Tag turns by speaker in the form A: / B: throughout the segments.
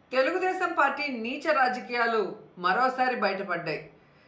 A: Telugu Desam party నీచ రాజకీయాలు మరోసారి బయటపడ్డాయి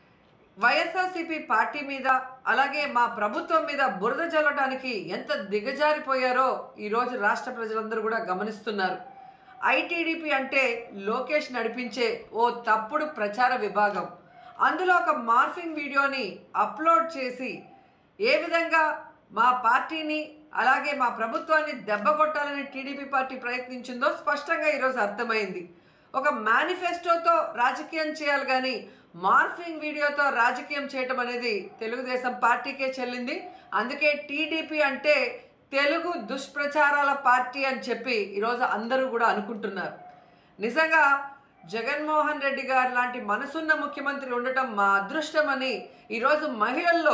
A: వైఎస్ఆర్సీపీ పార్టీ మీద అలాగే మా ప్రభుత్వం మీద బురద జల్లడానికి ఎంత దిగజారిపోయారో ఈరోజు రాష్ట్ర ప్రజలందరూ కూడా గమనిస్తున్నారు ఐటీడీపీ అంటే లోకేష్ నడిపించే ఓ తప్పుడు ప్రచార విభాగం అందులో ఒక మార్ఫింగ్ వీడియోని అప్లోడ్ చేసి ఏ విధంగా మా పార్టీని అలాగే మా ప్రభుత్వాన్ని దెబ్బకొట్టాలని టీడీపీ పార్టీ ప్రయత్నించిందో స్పష్టంగా ఈరోజు అర్థమైంది ఒక మేనిఫెస్టోతో రాజకీయం చేయాలి కానీ మార్ఫింగ్ వీడియోతో రాజకీయం చేయటం అనేది తెలుగుదేశం పార్టీకే చెల్లింది అందుకే టీడీపీ అంటే తెలుగు దుష్ప్రచారాల పార్టీ అని చెప్పి ఈరోజు అందరూ కూడా అనుకుంటున్నారు నిజంగా జగన్మోహన్ రెడ్డి గారు లాంటి మనసున్న ముఖ్యమంత్రి ఉండటం మా అదృష్టమని ఈరోజు మహిళల్లో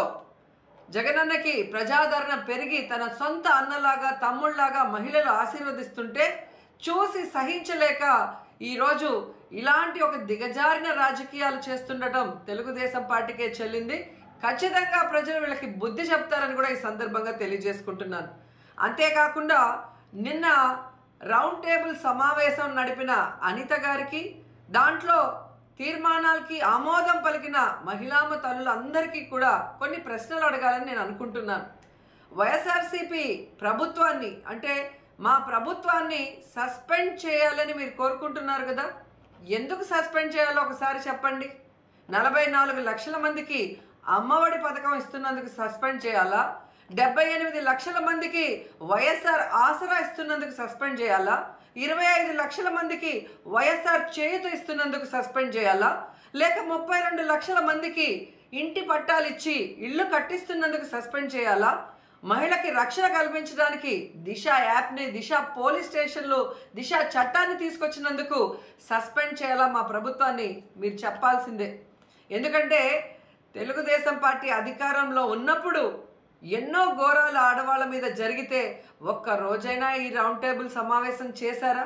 A: జగనన్నకి ప్రజాదరణ పెరిగి తన సొంత అన్నలాగా తమ్ముళ్లాగా మహిళలు ఆశీర్వదిస్తుంటే చూసి సహించలేక ఈరోజు ఇలాంటి ఒక దిగజారిన రాజకీయాలు చేస్తుండటం తెలుగుదేశం పార్టీకే చెల్లింది ఖచ్చితంగా ప్రజలు వీళ్ళకి బుద్ధి చెప్తారని కూడా ఈ సందర్భంగా తెలియజేసుకుంటున్నాను అంతేకాకుండా నిన్న రౌండ్ టేబుల్ సమావేశం నడిపిన అనిత గారికి దాంట్లో తీర్మానాలకి ఆమోదం పలికిన మహిళామ తల్లులందరికీ కూడా కొన్ని ప్రశ్నలు అడగాలని నేను అనుకుంటున్నాను వైఎస్ఆర్సీపీ ప్రభుత్వాన్ని అంటే మా ప్రభుత్వాన్ని సస్పెండ్ చేయాలని మీరు కోరుకుంటున్నారు కదా ఎందుకు సస్పెండ్ చేయాలో ఒకసారి చెప్పండి నలభై నాలుగు లక్షల మందికి అమ్మఒడి పథకం ఇస్తున్నందుకు సస్పెండ్ చేయాలా డెబ్బై ఎనిమిది లక్షల మందికి వైఎస్ఆర్ ఆసరా ఇస్తున్నందుకు సస్పెండ్ చేయాలా ఇరవై ఐదు లక్షల మందికి వైఎస్ఆర్ చేయుత ఇస్తున్నందుకు సస్పెండ్ చేయాలా లేక ముప్పై రెండు లక్షల మందికి ఇంటి పట్టాలు ఇచ్చి ఇల్లు కట్టిస్తున్నందుకు సస్పెండ్ చేయాలా మహిళకి రక్షణ కల్పించడానికి దిశ యాప్ని దిశ పోలీస్ స్టేషన్లు దిశ చట్టాన్ని తీసుకొచ్చినందుకు సస్పెండ్ చేయాలా మా ప్రభుత్వాన్ని మీరు చెప్పాల్సిందే ఎందుకంటే తెలుగుదేశం పార్టీ అధికారంలో ఉన్నప్పుడు ఎన్నో ఘోరాలు ఆడవాళ్ళ మీద జరిగితే ఒక్క రోజైనా ఈ రౌండ్ టేబుల్ సమావేశం చేశారా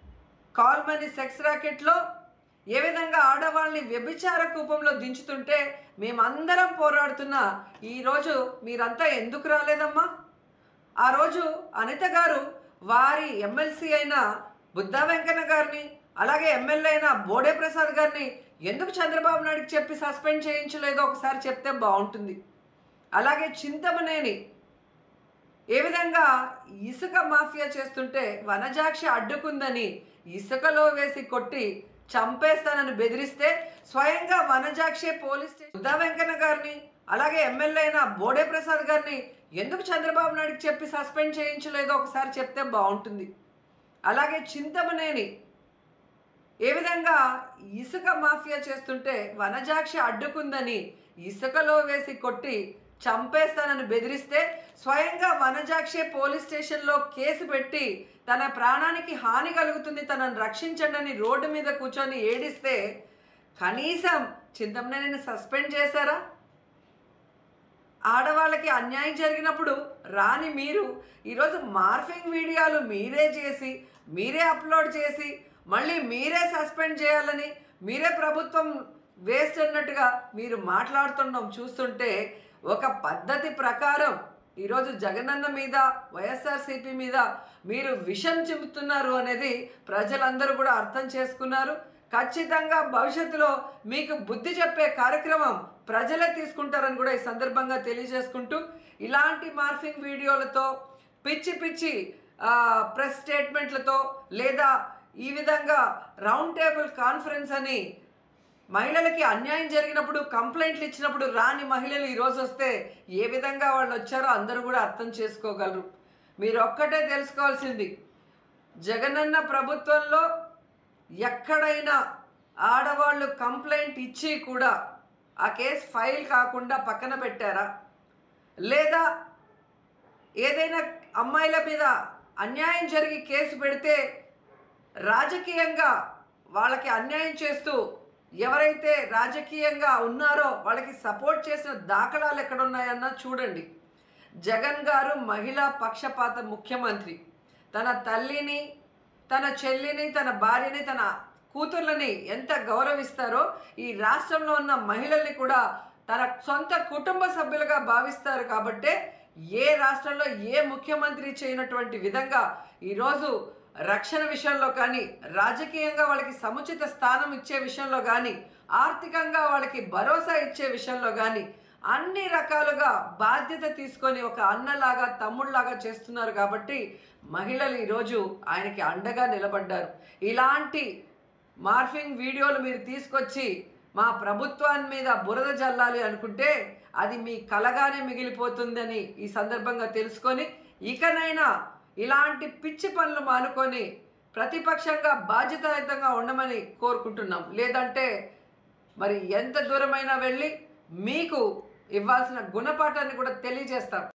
A: కాల్ మనీ సెక్స్ ర్యాకెట్లో ఏ విధంగా ఆడవాళ్ళని వ్యభిచార కూపంలో దించుతుంటే మేమందరం పోరాడుతున్నా ఈరోజు మీరంతా ఎందుకు రాలేదమ్మా ఆ రోజు అనిత గారు వారి ఎమ్మెల్సీ అయిన బుద్ధా వెంకన్న గారిని అలాగే ఎమ్మెల్యే అయిన బోడే ప్రసాద్ గారిని ఎందుకు చంద్రబాబు నాయుడుకి చెప్పి సస్పెండ్ చేయించలేదో ఒకసారి చెప్తే బాగుంటుంది అలాగే చింతమనేని ఏ విధంగా ఇసుక మాఫియా చేస్తుంటే వనజాక్షి అడ్డుకుందని ఇసుకలో వేసి కొట్టి చంపేస్తానని బెదిరిస్తే స్వయంగా వనజాక్షే పోలీస్ స్టేషన్ బుద్ధా వెంకన్న గారిని అలాగే ఎమ్మెల్యే అయిన బోడే ప్రసాద్ గారిని ఎందుకు చంద్రబాబు నాయుడుకి చెప్పి సస్పెండ్ చేయించలేదో ఒకసారి చెప్తే బాగుంటుంది అలాగే చింతమనేని ఏ విధంగా ఇసుక మాఫియా చేస్తుంటే వనజాక్షి అడ్డుకుందని ఇసుకలో వేసి కొట్టి చంపేస్తానని బెదిరిస్తే స్వయంగా వనజాక్షే పోలీస్ స్టేషన్లో కేసు పెట్టి తన ప్రాణానికి హాని కలుగుతుంది తనను రక్షించండి అని రోడ్డు మీద కూర్చొని ఏడిస్తే కనీసం చింతమనేని సస్పెండ్ చేశారా ఆడవాళ్ళకి అన్యాయం జరిగినప్పుడు రాని మీరు ఈరోజు మార్ఫింగ్ వీడియోలు మీరే చేసి మీరే అప్లోడ్ చేసి మళ్ళీ మీరే సస్పెండ్ చేయాలని మీరే ప్రభుత్వం వేస్ట్ అన్నట్టుగా మీరు మాట్లాడుతుండడం చూస్తుంటే ఒక పద్ధతి ప్రకారం ఈరోజు జగనన్న మీద వైఎస్ఆర్సీపీ మీద మీరు విషం చెబుతున్నారు అనేది ప్రజలందరూ కూడా అర్థం చేసుకున్నారు ఖచ్చితంగా భవిష్యత్తులో మీకు బుద్ధి చెప్పే కార్యక్రమం ప్రజలే తీసుకుంటారని కూడా ఈ సందర్భంగా తెలియజేసుకుంటూ ఇలాంటి మార్ఫింగ్ వీడియోలతో పిచ్చి పిచ్చి ఆ, ప్రెస్ స్టేట్మెంట్లతో లేదా ఈ విధంగా రౌండ్ టేబుల్ కాన్ఫరెన్స్ అని మహిళలకి అన్యాయం జరిగినప్పుడు కంప్లైంట్లు ఇచ్చినప్పుడు రాని మహిళలు ఈరోజు వస్తే ఏ విధంగా వాళ్ళు వచ్చారో అందరూ కూడా అర్థం చేసుకోగలరు మీరు ఒక్కటే తెలుసుకోవాల్సింది జగనన్న ప్రభుత్వంలో ఎక్కడైనా ఆడవాళ్ళు కంప్లైంట్ ఇచ్చి కూడా ఆ కేసు ఫైల్ కాకుండా పక్కన పెట్టారా లేదా ఏదైనా అమ్మాయిల మీద అన్యాయం జరిగి కేసు పెడితే రాజకీయంగా వాళ్ళకి అన్యాయం చేస్తూ ఎవరైతే రాజకీయంగా ఉన్నారో వాళ్ళకి సపోర్ట్ చేసిన దాఖలాలు ఎక్కడున్నాయన్నా చూడండి జగన్ గారు మహిళా పక్షపాత ముఖ్యమంత్రి తన తల్లిని తన చెల్లిని తన భార్యని తన కూతుర్లని ఎంత గౌరవిస్తారో ఈ రాష్ట్రంలో ఉన్న మహిళల్ని కూడా తన సొంత కుటుంబ సభ్యులుగా భావిస్తారు కాబట్టే ఏ రాష్ట్రంలో ఏ ముఖ్యమంత్రి చేయనటువంటి విధంగా ఈరోజు రక్షణ విషయంలో కానీ రాజకీయంగా వాళ్ళకి సముచిత స్థానం ఇచ్చే విషయంలో కానీ ఆర్థికంగా వాళ్ళకి భరోసా ఇచ్చే విషయంలో కానీ అన్ని రకాలుగా బాధ్యత తీసుకొని ఒక అన్నలాగా తమ్ముళ్లాగా చేస్తున్నారు కాబట్టి మహిళలు ఈరోజు ఆయనకి అండగా నిలబడ్డారు ఇలాంటి మార్ఫింగ్ వీడియోలు మీరు తీసుకొచ్చి మా ప్రభుత్వాన్ని మీద బురద జల్లాలి అనుకుంటే అది మీ కలగానే మిగిలిపోతుందని ఈ సందర్భంగా తెలుసుకొని ఇకనైనా ఇలాంటి పిచ్చి పనులు మానుకొని ప్రతిపక్షంగా బాధ్యతాయుతంగా ఉండమని కోరుకుంటున్నాం లేదంటే మరి ఎంత దూరమైనా వెళ్ళి మీకు ఇవ్వాల్సిన గుణపాఠాన్ని కూడా తెలియజేస్తాం